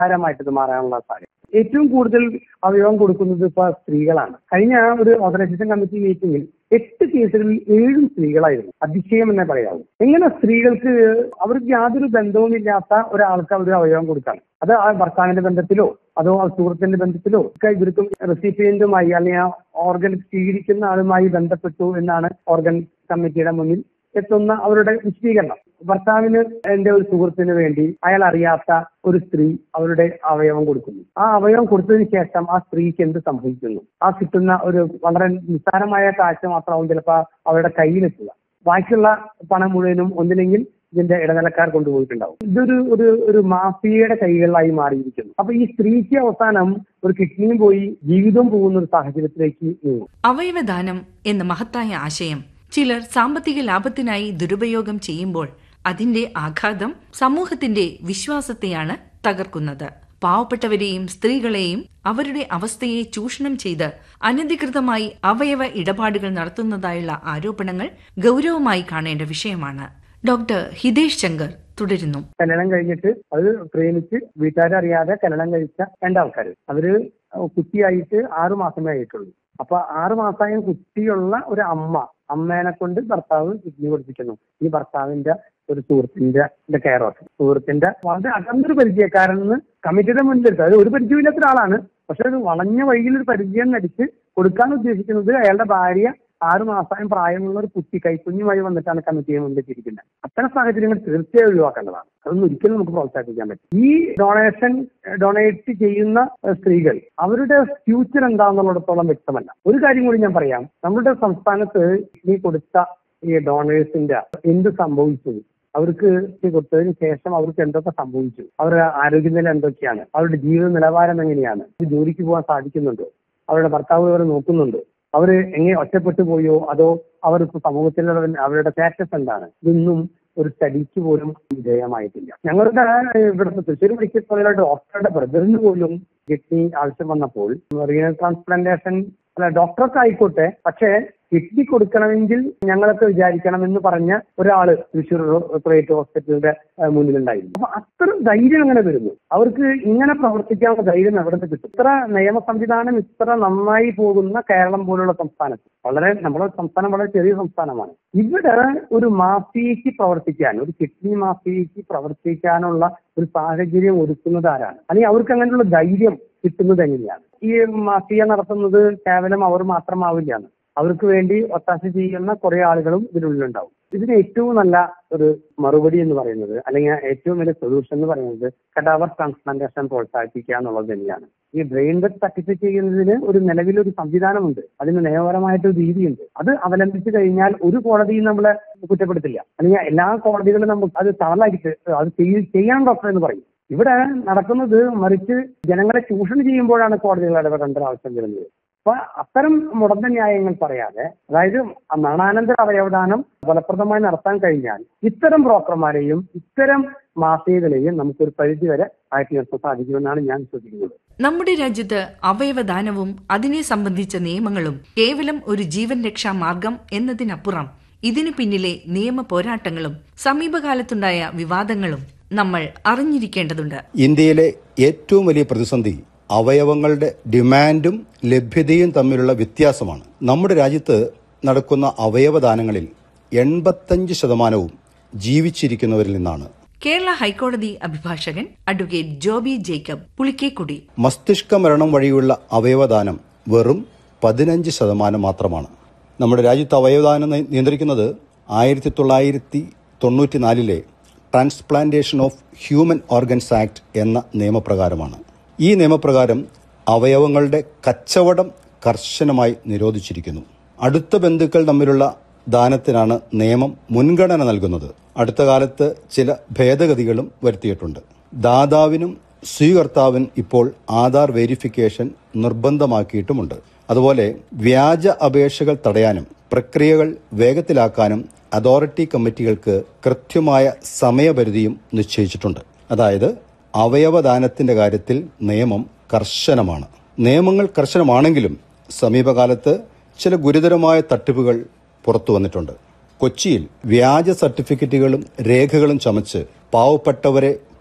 നിസ്സാരമായിട്ട് ഇത് മാറാനുള്ള സാധ്യത ഏറ്റവും കൂടുതൽ അവയവം കൊടുക്കുന്നത് ഇപ്പൊ സ്ത്രീകളാണ് കഴിഞ്ഞ ഒരു ഓർഗനൈസേഷൻ കമ്മിറ്റി മീറ്റിംഗിൽ എട്ട് കേസുകളിൽ ഏഴും സ്ത്രീകളായിരുന്നു അതിശയം എന്നേ പറയാവൂ എങ്ങനെ സ്ത്രീകൾക്ക് അവർക്ക് യാതൊരു ബന്ധവുമില്ലാത്ത ഒരാൾക്ക് അവർ അവയവം കൊടുക്കാണ് അത് ആ ഭർത്താവിന്റെ ബന്ധത്തിലോ അതോ ആ സുഹൃത്തിന്റെ ബന്ധത്തിലോ ഒക്കെ ഇവർക്കും റെസിപ്പിയന്റുമായി അല്ലെങ്കിൽ ആ ഓർഗൻ സ്വീകരിക്കുന്ന ആളുമായി ബന്ധപ്പെട്ടു എന്നാണ് ഓർഗൻ കമ്മിറ്റിയുടെ മുന്നിൽ എത്തുന്ന അവരുടെ വിശദീകരണം ഭർത്താവിന് എന്റെ ഒരു സുഹൃത്തിന് വേണ്ടി അയാൾ അറിയാത്ത ഒരു സ്ത്രീ അവരുടെ അവയവം കൊടുക്കുന്നു ആ അവയവം കൊടുത്തതിന് ശേഷം ആ സ്ത്രീക്ക് എന്ത് സംഭവിക്കുന്നു ആ കിട്ടുന്ന ഒരു വളരെ നിസ്സാരമായ കാഴ്ച മാത്രമാവും ചിലപ്പോൾ അവരുടെ കയ്യിലെത്തുക ബാക്കിയുള്ള പണം മുഴുവനും ഒന്നില്ലെങ്കിൽ ഇതിന്റെ ഇടനിലക്കാർ കൊണ്ടുപോയിട്ടുണ്ടാവും ഇതൊരു ഒരു ഒരു മാഫിയയുടെ കൈകളിലായി മാറിയിരിക്കുന്നു അപ്പൊ ഈ സ്ത്രീക്ക് അവസാനം ഒരു കിഡ്നിയും പോയി ജീവിതവും പോകുന്ന ഒരു സാഹചര്യത്തിലേക്ക് നീങ്ങും അവയവദാനം എന്ന മഹത്തായ ആശയം ചിലർ സാമ്പത്തിക ലാഭത്തിനായി ദുരുപയോഗം ചെയ്യുമ്പോൾ അതിന്റെ ആഘാതം സമൂഹത്തിന്റെ വിശ്വാസത്തെയാണ് തകർക്കുന്നത് പാവപ്പെട്ടവരെയും സ്ത്രീകളെയും അവരുടെ അവസ്ഥയെ ചൂഷണം ചെയ്ത് അനധികൃതമായി അവയവ ഇടപാടുകൾ നടത്തുന്നതായുള്ള ആരോപണങ്ങൾ ഗൗരവമായി കാണേണ്ട വിഷയമാണ് ഡോക്ടർ ഹിതേഷ് ശങ്കർ തുടരുന്നു കല്യാണം കഴിഞ്ഞിട്ട് അത് പ്രേമിച്ച് വീട്ടുകാരറിയാതെ കല്യാണം കഴിച്ച രണ്ടാൾക്കാർ അവര് കുട്ടിയായിട്ട് ആറു മാസമേ ആയിട്ടുള്ളൂ അപ്പൊ ആറു മാസമായ കുട്ടിയുള്ള ഒരു അമ്മ അമ്മേനെ കൊണ്ട് ഭർത്താവ് കിഡ്നി കൊടുപ്പിക്കുന്നു ഈ ഭർത്താവിന്റെ ഒരു സുഹൃത്തിന്റെ കെയർ ഓഫ് സുഹൃത്തിന്റെ വളരെ അകന്നൊരു പരിചയക്കാരൻ നിന്ന് കമ്മിറ്റിയുടെ മുന്നിലെടുത്ത് അത് ഒരു പരിചയമില്ലാത്ത ഒരാളാണ് പക്ഷെ ഒരു വളഞ്ഞ വഴിയിൽ ഒരു പരിചയം നടിച്ച് കൊടുക്കാൻ ഉദ്ദേശിക്കുന്നത് അയാളുടെ ഭാര്യ ആറ് മാസം പ്രായമുള്ള ഒരു കുട്ടി കൈക്കുഞ്ഞുമായി വന്നിട്ടാണ് കമ്മിറ്റിയെ മുന്നിട്ടിരിക്കുന്നത് അത്തരം സാഹചര്യങ്ങൾ തീർച്ചയായും ഒഴിവാക്കേണ്ടതാണ് അതൊന്നും ഒരിക്കലും നമുക്ക് പ്രോത്സാഹിപ്പിക്കാൻ പറ്റും ഈ ഡൊണേഷൻ ഡൊണേറ്റ് ചെയ്യുന്ന ഏഹ്, സ്ത്രീകൾ അവരുടെ ഫ്യൂച്ചർ എന്താണെന്നുള്ളിടത്തോളം വ്യക്തമല്ല ഒരു കാര്യം കൂടി ഞാൻ പറയാം നമ്മുടെ സംസ്ഥാനത്ത് ഈ കൊടുത്ത ഈ ഡോണേഴ്സിന്റെ എന്ത് സംഭവിച്ചു അവർക്ക് ഇത് കൊടുത്തതിന് ശേഷം അവർക്ക് എന്തൊക്കെ സംഭവിച്ചു അവരുടെ ആരോഗ്യനില എന്തൊക്കെയാണ് അവരുടെ ജീവിത നിലവാരം എങ്ങനെയാണ് അവർക്ക് ജോലിക്ക് പോകാൻ സാധിക്കുന്നുണ്ടോ അവരുടെ ഭർത്താവ് അവരെ നോക്കുന്നുണ്ടോ അവര് എങ്ങനെ ഒറ്റപ്പെട്ടു പോയോ അതോ അവർ ഇപ്പൊ സമൂഹത്തിലുള്ള അവരുടെ സ്റ്റാറ്റസ് എന്താണ് ഇതൊന്നും ഒരു സ്റ്റഡിക്ക് പോലും വിധേയമായിട്ടില്ല ഞങ്ങളുടെ ഇവിടുത്തെ തൃശ്ശൂർ മെഡിക്കൽ കോളേജിലെ ഡോക്ടറുടെ ബ്രദറിന് പോലും കിഡ്നി ആവശ്യം വന്നപ്പോൾ റീനൽ ട്രാൻസ്പ്ലാന്റേഷൻ അല്ല ഡോക്ടർക്ക് ആയിക്കോട്ടെ പക്ഷേ കിഡ്നി കൊടുക്കണമെങ്കിൽ ഞങ്ങളൊക്കെ വിചാരിക്കണം എന്ന് പറഞ്ഞ ഒരാള് തൃശ്ശൂർ പ്രൈവറ്റ് ഹോസ്പിറ്റലിന്റെ ഏഹ്, മുന്നിലുണ്ടായിരുന്നു അപ്പൊ അത്ര ധൈര്യം അങ്ങനെ വരുന്നു അവർക്ക് ഇങ്ങനെ പ്രവർത്തിക്കാനുള്ള ധൈര്യം എവിടെ നിന്ന് കിട്ടും ഇത്ര നിയമ സംവിധാനം ഇത്ര നന്നായി പോകുന്ന കേരളം പോലുള്ള സംസ്ഥാനത്ത് വളരെ നമ്മുടെ സംസ്ഥാനം വളരെ ചെറിയ സംസ്ഥാനമാണ് ഇവിടെ ഒരു മാഫിയയ്ക്ക് പ്രവർത്തിക്കാൻ ഒരു കിഡ്നി മാഫിയയ്ക്ക് പ്രവർത്തിക്കാനുള്ള ഒരു സാഹചര്യം ഒരുക്കുന്നത് ആരാണ് അല്ലെങ്കിൽ അവർക്ക് അങ്ങനെയുള്ള ധൈര്യം കിട്ടുന്നത് എങ്ങനെയാണ് ഈ മാഫിയ നടത്തുന്നത് കേവലം അവർ മാത്രമാവില്ല അവർക്ക് വേണ്ടി ഒത്താശ ചെയ്യുന്ന കുറെ ആളുകളും ഇതിനുള്ളിലുണ്ടാവും ഇതിന് ഏറ്റവും നല്ല ഒരു മറുപടി എന്ന് പറയുന്നത് അല്ലെങ്കിൽ ഏറ്റവും വലിയ സൊല്യൂഷൻ എന്ന് പറയുന്നത് കടാവർ ട്രാൻസ്പ്ലാന്റേഷൻ പ്രോത്സാഹിപ്പിക്കുക എന്നുള്ളത് തന്നെയാണ് ഈ ബ്രെയിൻ ഡെത്ത് തട്ടിപ്പ് ചെയ്യുന്നതിന് ഒരു നിലവിലൊരു സംവിധാനമുണ്ട് അതിന് നിയമപരമായിട്ടൊരു രീതിയുണ്ട് അത് അവലംബിച്ചു കഴിഞ്ഞാൽ ഒരു കോടതിയും നമ്മളെ കുറ്റപ്പെടുത്തില്ല അല്ലെങ്കിൽ എല്ലാ കോടതികളും നമുക്ക് അത് തളലായിട്ട് അത് ചെയ്യ- ചെയ്യണം ഡോക്ടർ എന്ന് പറയും ഇവിടെ നടക്കുന്നത് മറിച്ച് ജനങ്ങളെ ചൂഷണം ചെയ്യുമ്പോഴാണ് കോടതികൾ ഇടപെടേണ്ട ഒരു ആവശ്യം വരുന്നത് അപ്പൊ അത്തരം മുടന്ത ന്യായങ്ങൾ പറയാതെ അതായത് മരണാനന്തര അവയവദാനം ഫലപ്രദമായി നടത്താൻ കഴിഞ്ഞാൽ ഇത്തരം ബ്രോക്കർമാരെയും ഇത്തരം മാഫിയകളെയും നമുക്കൊരു പരിധിവരെ ആയിട്ട് നിർത്താൻ സാധിക്കുമെന്നാണ് ഞാൻ വിശ്വസിക്കുന്നത് നമ്മുടെ രാജ്യത്ത് അവയവദാനവും അതിനെ സംബന്ധിച്ച നിയമങ്ങളും കേവലം ഒരു ജീവൻ രക്ഷാ മാർഗം എന്നതിനപ്പുറം ഇതിനു പിന്നിലെ നിയമ പോരാട്ടങ്ങളും സമീപകാലത്തുണ്ടായ വിവാദങ്ങളും നമ്മൾ അറിഞ്ഞിരിക്കേണ്ടതുണ്ട് ഇന്ത്യയിലെ ഏറ്റവും വലിയ പ്രതിസന്ധി അവയവങ്ങളുടെ ഡിമാൻഡും ലഭ്യതയും തമ്മിലുള്ള വ്യത്യാസമാണ് നമ്മുടെ രാജ്യത്ത് നടക്കുന്ന അവയവദാനങ്ങളിൽ എൺപത്തഞ്ച് ശതമാനവും ജീവിച്ചിരിക്കുന്നവരിൽ നിന്നാണ് കേരള ഹൈക്കോടതി അഭിഭാഷകൻ അഡ്വക്കേറ്റ് ജോബി ജേക്കബ് പുളിക്കേക്കുടി മസ്തിഷ്ക മരണം വഴിയുള്ള അവയവദാനം വെറും പതിനഞ്ച് ശതമാനം മാത്രമാണ് നമ്മുടെ രാജ്യത്ത് അവയവദാനം നി- നിയന്ത്രിക്കുന്നത് ആയിരത്തി തൊള്ളായിരത്തി തൊണ്ണൂറ്റിനാലിലെ transplantation of human organs act എന്ന നിയമപ്രകാരമാണ് ഈ നിയമപ്രകാരം അവയവങ്ങളുടെ കച്ചവടം കർശനമായി നിരോധിച്ചിരിക്കുന്നു അടുത്ത ബന്ധുക്കൾ തമ്മിലുള്ള ദാനത്തിനാണ് നിയമം മുൻഗണന നൽകുന്നത് അടുത്ത കാലത്ത് ചില ഭേദഗതികളും വരുത്തിയിട്ടുണ്ട് ദാതാവിനും സ്വീകർത്താവിനും ഇപ്പോൾ ആധാർ വെരിഫിക്കേഷൻ നിർബന്ധമാക്കിയിട്ടുമുണ്ട് അതുപോലെ വ്യാജ അപേക്ഷകൾ തടയാനും പ്രക്രിയകൾ വേഗത്തിലാക്കാനും അതോറിറ്റി കമ്മിറ്റികൾക്ക് കൃത്യമായ സമയപരിധിയും നിശ്ചയിച്ചിട്ടുണ്ട് അതായത് അവയവദാനത്തിന്റെ കാര്യത്തിൽ നിയമം കർശനമാണ് നിയമങ്ങൾ കർശനമാണെങ്കിലും സമീപകാലത്ത് ചില ഗുരുതരമായ തട്ടിപ്പുകൾ പുറത്തു വന്നിട്ടുണ്ട് കൊച്ചിയിൽ വ്യാജ സർട്ടിഫിക്കറ്റുകളും രേഖകളും ചമച്ച് പാവപ്പെട്ടവരെ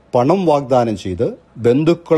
പണം വാഗ്ദാനം ചെയ്ത് ബന്ധുക്കളെ